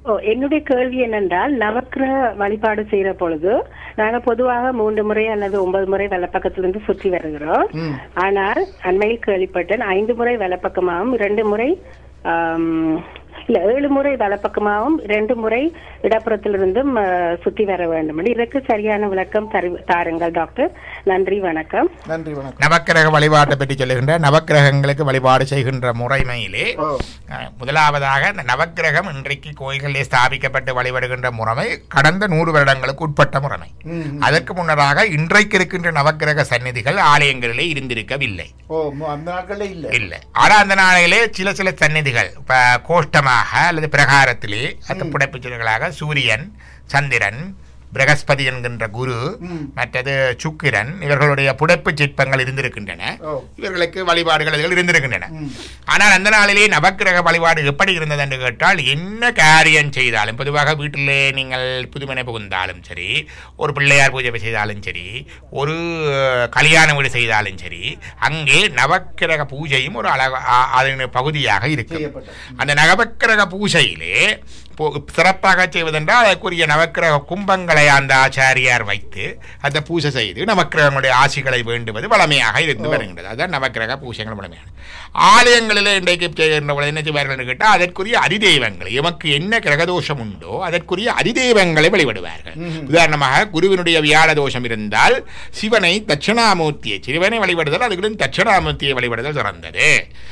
ஓ என்னுடைய கேள்வி என்னென்றால் நவக்கிரக வழிபாடு செய்யற பொழுது நாங்க பொதுவாக மூன்று முறை அல்லது ஒன்பது முறை வலப்பக்கத்திலிருந்து சுற்றி வருகிறோம் ம். ஆனால் அண்மையில் கேள்விப்பட்டேன் ஐந்து முறை வலப்பக்கமாகவும் இரண்டு முறை ஆம், இல்ல ஏழு முறை வலப்பக்கமாகவும் இரண்டு முறை இடப்புறத்திலிருந்தும் ஆ, சுற்றி வர வேண்டும் இதற்கு சரியான விளக்கம் தரு- தாருங்கள் டாக்டர் நன்றி வணக்கம் நன்றி வணக்கம் நவக்கிரக வழிபாட்டை பற்றி சொல்லுகின்ற நவக்கிரகங்களுக்கு வழிபாடு செய்கின்ற முறைமையிலே ஓ அஹ், முதலாவதாக இந்த நவக்கிரகம் இன்றைக்கு கோயில்களிலே ஸ்தாபிக்கப்பட்டு வழிபடுகின்ற முறைமை கடந்த நூறு வருடங்களுக்கு உட்பட்ட முறைமை ம். அதற்கு முன்னதாக இன்றைக்கு இருக்கின்ற நவக்கிரக சந்நிதிகள் ஆலயங்களிலே இருந்திருக்கவில்லை ஓ மு- அந்த நாட்கள்ல இல்ல இல்லை ஆனால் அந்த நாளிலே சில சில சந்நிதிகள் இப்ப கோஷ்டமாக அல்லது பிரகாரத்திலே அந்த புடைப்புச்சிறுகளாக சூரியன் சந்திரன் பிரகஸ்பதி என்கின்ற குரு ம். மற்றது சுக்கிரன் இவர்களுடைய புடைப்பு சிற்பங்கள் இருந்திருக்கின்றன ஓ இவர்களுக்கு வழிபாடுகள் இதுகள் இருந்திருக்கின்றன ம். ஆனால் அந்த நாளிலே நவக்கிரக வழிபாடு எப்படி இருந்தது என்று கேட்டால் என்ன காரியம் செய்தாலும் பொதுவாக வீட்டிலே நீங்கள் புதுமனை புகுந்தாலும் சரி ஒரு பிள்ளையார் பூஜை செய்தாலும் சரி ஒரு அஹ், கல்யாண வீடு செய்தாலும் சரி அங்கே நவக்கிரக பூஜையும் ஒரு அழக அ- அதன் பகுதியாக இருக்கும் செய்யப்பட்டது அந்த நவக்கிரக பூஜையிலே இப்போ சிறப்பாக செய்வதென்றால் அதற்குரிய நவக்கிரக கும்பங்களை அந்த ஆச்சாரியார் வைத்து அந்த பூஜை செய்து நவக்கிரகங்களுடைய ஆசிகளை வேண்டுவது வளமையாக இருந்து வருகின்றது அதுதான் நவக்கிரக பூஜைகள் வளமையான ஆலயங்களில் இன்றைக்கு செய்கின்ற பொழுது என்ன செய்வார்கள் என்று கேட்டால் அதற்குரிய அதிதெய்வங்களை எமக்கு என்ன கிரகதோஷம் உண்டோ அதற்குரிய அதிதெய்வங்களை வழிபடுவார்கள் உதாரணமாக குருவினுடைய வியாழ தோஷம் இருந்தால் சிவனை தட்சிணாமூர்த்தியை சிவனை வழிபடுதல் அதுகளின் தட்சிணாமூர்த்தியை வழிபடுதல் சிறந்தது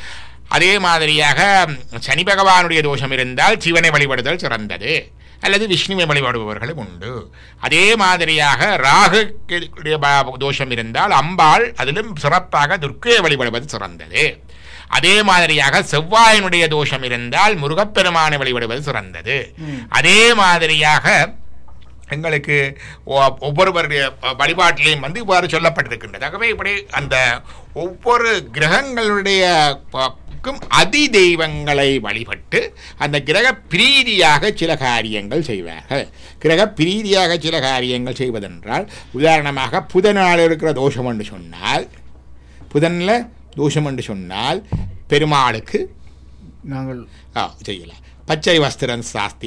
அதே மாதிரியாக ம், சனி பகவானுடைய தோஷம் இருந்தால் சிவனை வழிபடுதல் சிறந்தது அல்லது விஷ்ணுவை வழிபடுபவர்களும் உண்டு அதே மாதிரியாக ராகு கேதுவுடைய ப- தோஷம் இருந்தால் அம்பாள் அதிலும் சிறப்பாக துர்க்கையை வழிபடுவது சிறந்தது அதே மாதிரியாக செவ்வாயினுடைய தோஷம் இருந்தால் முருகப்பெருமானை வழிபடுவது சிறந்தது அதே மாதிரியாக எங்களுக்கு ஒ- ஒவ்வொருவருடைய வழிபாட்டிலையும் வந்து இவ்வாறு சொல்லப்பட்டிருக்கின்றது ஆகவே இப்படி அந்த ஒவ்வொரு கிரகங்களுடைய ப- க்கும் அதி தெய்வங்களை வழிபட்டு அந்த கிரக பிரீதியாக சில காரியங்கள் செய்வார்கள் கிரக பிரீதியாக சில காரியங்கள் செய்வதென்றால் உதாரணமாக புதனால் இருக்கிற தோஷம் என்று சொன்னால் புதனில் தோஷம் என்று சொன்னால் பெருமாளுக்கு நாங்கள் ஆ, செய்யலாம் பச்சை வஸ்திரம் சாஸ்தி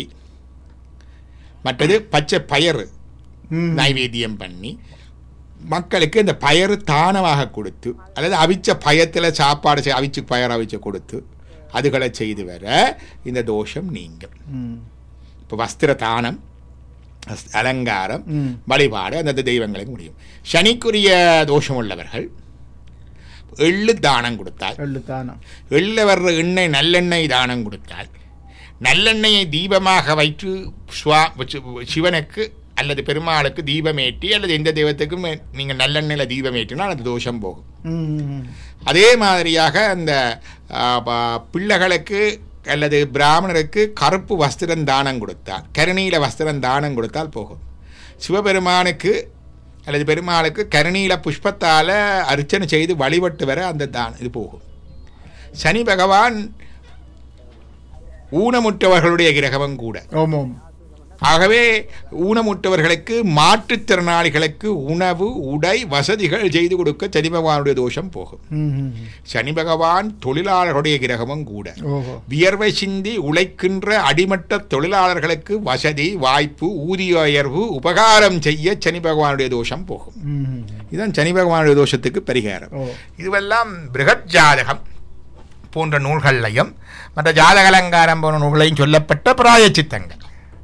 மற்றது பச்சை பயறு ம். நைவேத்தியம் பண்ணி மக்களுக்கு இந்த பயறு தானமாக கொடுத்து அல்லது அவிச்ச பயத்தில் சாப்பாடு செய்- அவிச்சு பயர் அவிச்சு கொடுத்து அதுகளை செய்து வர இந்த தோஷம் நீங்கும் ம். இப்போ வஸ்திர தானம் அஸ்- அலங்காரம் ம். வழிபாடு அந்தந்த தெய்வங்களுக்கு முடியும் சனிக்குரிய தோஷம் உள்ளவர்கள் எள்ளு தானம் கொடுத்தால் எள்ளு தானம் எள்ள வர்ற எண்ணெய் நல்லெண்ணெய் தானம் கொடுத்தால் நல்லெண்ணெயை தீபமாக வைத்து சுவா சி- சிவனுக்கு அல்லது பெருமாளுக்கு தீபமேற்றி அல்லது எந்த தெய்வத்துக்கும் நீங்கள் நல்லெண்ணெயில் தீபம் ஏற்றினால் அது தோஷம் போகும் ம். அதே மாதிரியாக அந்த ஆ, ப- பிள்ளைகளுக்கு அல்லது பிராமணருக்கு கருப்பு வஸ்திரம் தானம் கொடுத்தால் கருணீல வஸ்திரம் தானம் கொடுத்தால் போகும் சிவபெருமானுக்கு அல்லது பெருமாளுக்கு கருணீல புஷ்பத்தால் அர்ச்சனை செய்து வழிபட்டு வர அந்த தானம் இது போகும் சனி பகவான் ஊனமுற்றவர்களுடைய கிரகமும் கூட ஓமோம் ஆகவே ஊனமுற்றவர்களுக்கு மாற்றுத்திறனாளிகளுக்கு உணவு உடை வசதிகள் செய்து கொடுக்க சனி பகவானுடைய தோஷம் போகும் ம், ம், ம். சனி பகவான் தொழிலாளர்களுடைய கிரகமும் கூட ஓஹோ வியர்வை சிந்தி உழைக்கின்ற அடிமட்ட தொழிலாளர்களுக்கு வசதி வாய்ப்பு ஊதிய உயர்வு உபகாரம் செய்ய சனி பகவானுடைய தோஷம் போகும் ம், ம், ம். இதுதான் சனி பகவானுடைய தோஷத்துக்கு பரிகாரம் ஓ இதுவெல்லாம் பிருகத் ஜாதகம் போன்ற நூல்கள்லையும் மற்ற ஜாதக அலங்காரம் போன்ற நூல்களையும் சொல்லப்பட்ட பிராயச்சித்தங்கள்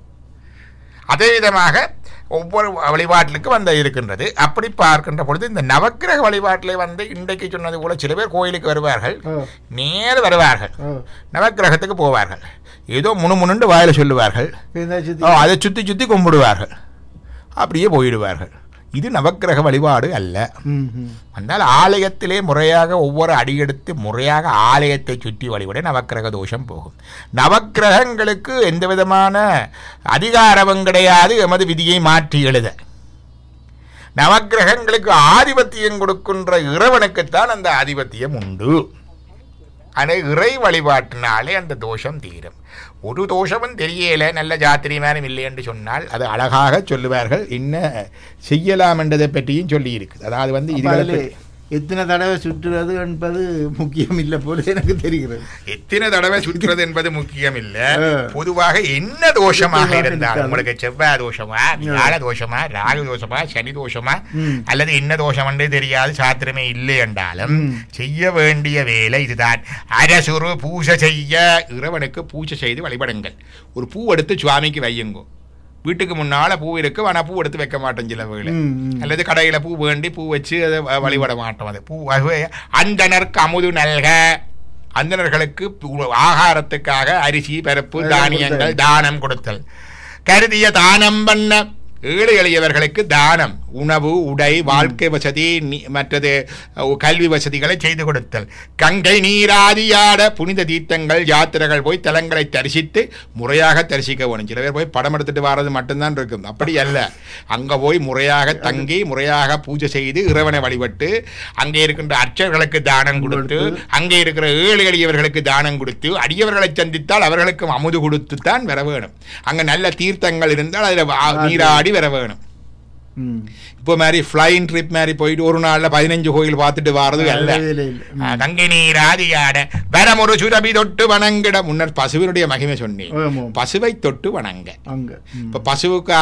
அதே விதமாக ஒவ்வொரு வழிபாட்டிலுக்கும் வந்து இருக்கின்றது அப்படி பார்க்கின்ற பொழுது இந்த நவக்கிரக வழிபாட்டிலே வந்து இன்றைக்கு சொன்னது போல சில பேர் கோயிலுக்கு வருவார்கள் ஓ நேர் வருவார்கள் ஓ நவக்கிரகத்துக்கு போவார்கள் ஏதோ முணு முணுண்டு வாயில சொல்லுவார்கள் இந்த சுத்தி ஓ, அதை சுற்றி சுற்றி கும்பிடுவார்கள் அப்படியே போயிடுவார்கள் இது நவக்கிரக வழிபாடு அல்ல ம், ம். வந்தால் ஆலயத்திலே முறையாக ஒவ்வொரு அடியெடுத்து முறையாக ஆலயத்தை சுற்றி வழிபட நவக்கிரக தோஷம் போகும் நவக்கிரகங்களுக்கு எந்த விதமான அதிகாரமும் கிடையாது எமது விதியை மாற்றி எழுத நவக்கிரகங்களுக்கு ஆதிபத்தியம் கொடுக்கின்ற இறைவனுக்குத்தான் அந்த ஆதிபத்தியம் உண்டு ஆனால் இறை வழிபாட்டினாலே அந்த தோஷம் தீரும் ஒரு தோஷமும் தெரியல நல்ல ஜாத்திரிமானம் இல்லை என்று சொன்னால் அது அழகாக சொல்லுவார்கள் என்ன செய்யலாம் என்றதை பற்றியும் சொல்லி இருக்குது அதாவது வந்து இதுகளை அதிலே பற்றி- எத்தனை தடவை சுற்றுறது என்பது முக்கியம் இல்லை போல எனக்கு தெரிகிறது எத்தனை தடவை சுற்றுறது என்பது முக்கியம் இல்ல ஆ. பொதுவாக என்ன தோஷமாக தோஷமாக இருந்தாலும் இருந்தாலும். உங்களுக்கு செவ்வாய் தோஷமா வியாழ தோஷமா ராகு தோஷமா சனி தோஷமா ம். அல்லது என்ன தோஷம் தெரியாது சாத்திரமே இல்லை என்றாலும் ம். செய்ய வேண்டிய வேலை இதுதான் அரசுரு பூஜை செய்ய இறைவனுக்கு பூஜை செய்து வழிபடுங்கள் ஒரு பூ எடுத்து சுவாமிக்கு வையுங்கோ வீட்டுக்கு முன்னால பூ இருக்கு ஆனா பூ எடுத்து வைக்க மாட்டோம் சில வேளை ம், ம். அல்லது கடையில பூ வேண்டி பூ வச்சு அதை வ- வழிபட மாட்டோம் அது பூ அது அந்தனருக்கு அமுது நல்க அந்தணர்களுக்கு பு- ஆகாரத்துக்காக அரிசி பருப்பு அதெல்லாம் தானியங்கள் கொடுத்தல். தானம் கொடுத்தல் கருதிய தானம் பண்ண ஏழை எளியவர்களுக்கு தானம் உணவு உடை வாழ்க்கை வசதி நி- மற்றது அஹ், கல்வி வசதிகளை செய்து கொடுத்தல் கங்கை நீராதியாட புனித தீர்த்தங்கள் யாத்திரைகள் போய் தலங்களை தரிசித்து முறையாக தரிசிக்க வேணும் சில பேர் போய் படம் எடுத்துட்டு வர்றது மட்டும்தான் இருக்கும் அப்படி அல்ல அங்க போய் முறையாக தங்கி முறையாக பூஜை செய்து இறைவனை வழிபட்டு அங்கே இருக்கின்ற அர்ச்சகர்களுக்கு தானம் கொடுத்து அங்கே இருக்கிற ஏழை எளியவர்களுக்கு தானம் கொடுத்து அடியவர்களை சந்தித்தால் அவர்களுக்கும் அமுது கொடுத்து தான் வர வேணும் அங்க நல்ல தீர்த்தங்கள் இருந்தால் அதில் நீராடி வர வேணும் ம். இப்போ மாதிரி ஃப்ளைன் ட்ரிப் மாதிரி போயிட்டு ஒரு நாள்ல பதினஞ்சு கோயில் பார்த்துட்டு வர்றது அல்ல இல்ல, இல்ல, இல்ல. ம். ஆ, கங்கை நீராதியாட வரமொரு சுரபி தொட்டு வணங்கிட முன்னர் பசுவினுடைய மகிமை சொன்னேன் ஆமாம். பசுவை தொட்டு வணங்க அங்க ம். இப்போ பசுவுக்கு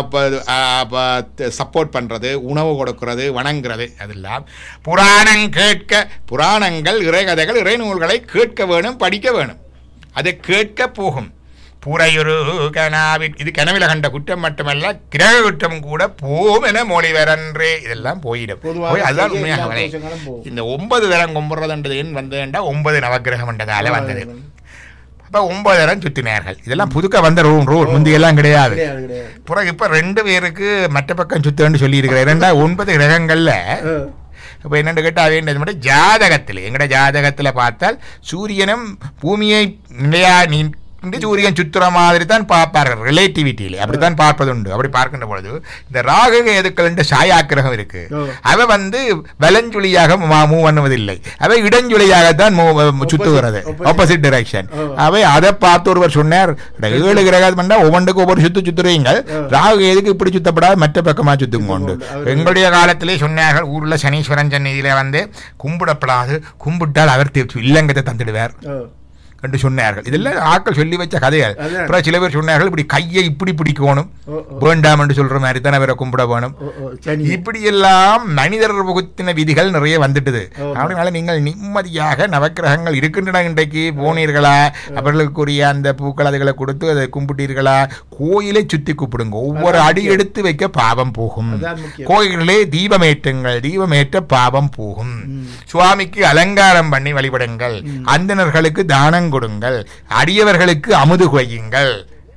சப்போர்ட் பண்றது உணவு கொடுக்கிறது வணங்குறது அதெல்லாம் புராணம் கேட்க புராணங்கள் இறைகதைகள் இறைநூல்களை கேட்க வேணும் படிக்க வேணும் அதை கேட்க போகும் புறையுரு கனாவில் இது கனவில கண்ட குற்றம் மட்டுமல்ல கிரக குற்றம் கூட போம் என மொழிவரன்றே இதெல்லாம் போயிடும் பொதுவாக போய் அதுதான் செய்ய உண்மையாக எல்லா வரை. தோஷங்களும் போகும். இந்த ஒன்பது தரம் கும்புறதுன்றது ஏன் வந்ததுண்டா ஒன்பது நவக்கிரகம் என்றதால வந்தது அப்ப ஒன்பது தரம் சுத்தினார்கள் இதெல்லாம் புதுக்க வந்த ரூல் ரூல் முந்தியெல்லாம் கிடையாது கிடையாது கிடையாது பிறகு இப்ப ரெண்டு பேருக்கு மற்ற பக்கம் சுத்தன்னு சொல்லி இருக்கிறேன் ரெண்டா ஒன்பது கிரகங்கள்ல ஆ. இப்போ என்னென்னு கேட்டால் வேண்டியது மட்டும் ஜாதகத்தில் எங்கட ஜாதகத்தில் பார்த்தால் சூரியனும் பூமியை நிலையா நின்று சூரியன் சுத்துற மாதிரி தான் பார்ப்பார்கள் ரிலேட்டிவிட்டியில் அப்படித்தான் பார்ப்பது உண்டு அப்படி பார்க்கின்ற பொழுது இந்த ராகு எதுக்கள் சாயாக்கிரகம் இருக்கு ஓ. அவ வந்து வலஞ்சுழியாக மூவ் பண்ணுவதில்லை அவை இடஞ்சுழியாகத்தான் move- சுத்துகிறது opposite. ஆப்போசிட் டைரக்ஷன் ஓ. அவை அதை பார்த்து ஒருவர் சொன்னார் "இந்த ஏழு கிரகம் பண்ணா ஒவ்வொன்றுக்கு ஒவ்வொரு சுத்து சுத்துறீங்க ஓ. ராகு எதுக்கு இப்படி சுத்தப்படாது மற்ற பக்கமா சுத்துங்க கொண்டு அவர் எங்களுடைய காலத்திலே சொன்னார்கள் ஊர்ல சனீஸ்வரன் சந்நிதியில வந்து கும்பிடப்படாது கும்பிட்டால் அவர் தீர்த்து இல்லங்கத்தை தந்துடுவார் ஆ. என்று சொன்னார்கள் இதெல்லாம் ஆட்கள் சொல்லி வச்ச கதைகள் அதான். அப்புறம் சில பேர் சொன்னார்கள் இப்படி கையை இப்படி பிடிக்கணும் ஓ, ஓ. வேண்டாம் என்று சொல்ற மாதிரி தான் அவரை கும்பிட வேணும் ஓ, ஓ, சரி இப்படி எல்லாம் மனிதர் புகுத்தின விதிகள் நிறைய வந்துட்டது ஓ. அதனால நீங்கள் நிம்மதியாக நவக்கிரகங்கள் இருக்கின்றன இன்றைக்கு போனீர்களா அவர்களுக்குரிய அந்த பூக்கள் அதுகளை கொடுத்து அதை கும்பிட்டீர்களா கோயிலை சுத்தி கூப்பிடுங்க ஒவ்வொரு அதான் அடி முக்கியம். எடுத்து வைக்க பாவம் போகும் அதான் முக்கியம். கோயிலே தீபமேற்றுங்கள் தீபமேற்ற பாவம் போகும் ம். சுவாமிக்கு அலங்காரம் பண்ணி வழிபடுங்கள் அந்தணர்களுக்கு தானம் கொடுங்கள் அடியவர்களுக்கு அமுது கொய்யுங்கள்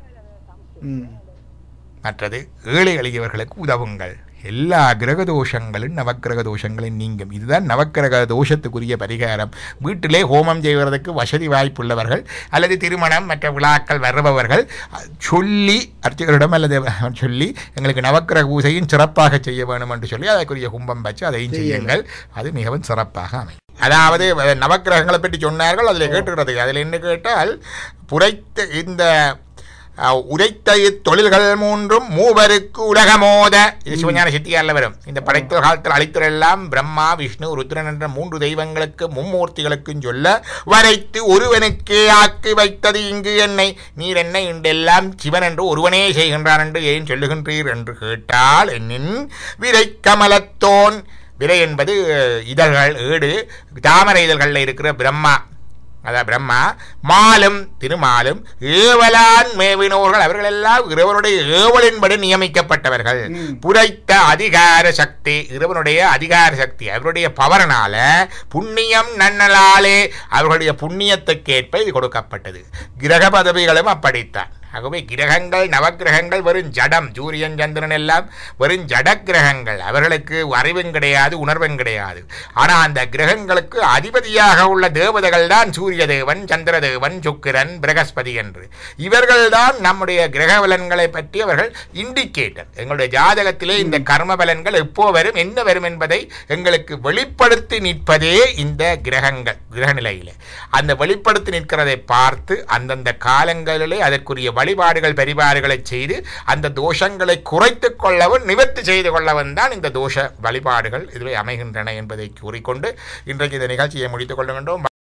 ம். மற்றது ஏழை எளியவர்களுக்கு உதவுங்கள் எல்லா கிரக தோஷங்களும் நவக்கிரக தோஷங்களும் நீங்கும் இதுதான் நவக்கிரக தோஷத்துக்குரிய பரிகாரம் வீட்டிலே ஹோமம் செய்வதற்கு வசதி வாய்ப்புள்ளவர்கள் அல்லது திருமணம் மற்ற விழாக்கள் வருபவர்கள் அஹ், சொல்லி அர்ச்சகரிடம் அல்லது சொல்லி எங்களுக்கு நவக்கிரக பூஜையும் சிறப்பாக செய்ய வேணும் என்று சொல்லி அதற்குரிய கும்பம் வச்சு அதையும் செய்யுங்கள் அது மிகவும் சிறப்பாக அமையும் அதாவது அஹ், நவக்கிரகங்களை பற்றி சொன்னார்கள் அதில் கேட்டுக்கிறது அதில் என்ன கேட்டால் புரைத்த இந்த அஹ், உரைத்த இத்தொழில்கள் மூன்றும் மூவருக்கு உலகமோத இது சிவஞான சித்தியாரில் வரும் இந்த படைத்த காலத்தில் அழைத்தரெல்லாம் பிரம்மா விஷ்ணு ருத்ரன் என்ற மூன்று தெய்வங்களுக்கு மும்மூர்த்திகளுக்கும் சொல்ல வரைத்து ஒருவனுக்கே ஆக்கி வைத்தது இங்கு என்னை நீர் என்ன இன்றெல்லாம் சிவன் என்று ஒருவனே செய்கின்றான் என்று ஏன் சொல்லுகின்றீர் என்று கேட்டால் என்னின் விரை கமலத்தோன் விரை என்பது அஹ், இதழ்கள் ஏடு தாமரை இதழ்களில் இருக்கிற பிரம்மா அதான் பிரம்மா மாலும் திருமாலும் ஏவலான் மேவினோர்கள் அவர்கள் எல்லாம் இறைவனுடைய ஏவலின்படி நியமிக்கப்பட்டவர்கள் ம். புரைத்த அதிகார சக்தி இறைவனுடைய அதிகார சக்தி அவருடைய பவரனால புண்ணியம் நன்னலாலே அவர்களுடைய புண்ணியத்துக்கேற்ப இது கொடுக்கப்பட்டது கிரக பதவிகளும் அப்படித்தான் ஆகவே கிரகங்கள் நவக்கிரகங்கள் வெறும் ஜடம் சூரியன் சந்திரன் எல்லாம் வெறும் ஜட கிரகங்கள் அவர்களுக்கு அறிவும் கிடையாது உணர்வும் கிடையாது ஆனால் அந்த கிரகங்களுக்கு அதிபதியாக உள்ள தேவதைகள் தான் சூரிய தேவன் சந்திர தேவன் சுக்கிரன் பிரகஸ்பதி என்று இவர்கள்தான் நம்முடைய கிரக பலன்களை பற்றி அவர்கள் இண்டிகேட்டர் எங்களுடைய ஜாதகத்திலே இந்த கர்ம பலன்கள் எப்போ வரும் என்ன வரும் என்பதை எங்களுக்கு வெளிப்படுத்தி நிற்பதே இந்த கிரகங்கள் கிரக நிலையிலே அந்த வெளிப்படுத்தி நிற்கிறதை பார்த்து அந்தந்த காலங்களிலே அதற்குரிய வழிபாடுகள் பரிபாடுகளை செய்து அந்த தோஷங்களை குறைத்து கொள்ளவும் நிவர்த்தி செய்து கொள்ளவும் தான் இந்த தோஷ வழிபாடுகள் இதில் அமைகின்றன என்பதை கூறிக்கொண்டு இன்றைக்கு இந்த நிகழ்ச்சியை முடித்துக் கொள்ளுகின்றோம்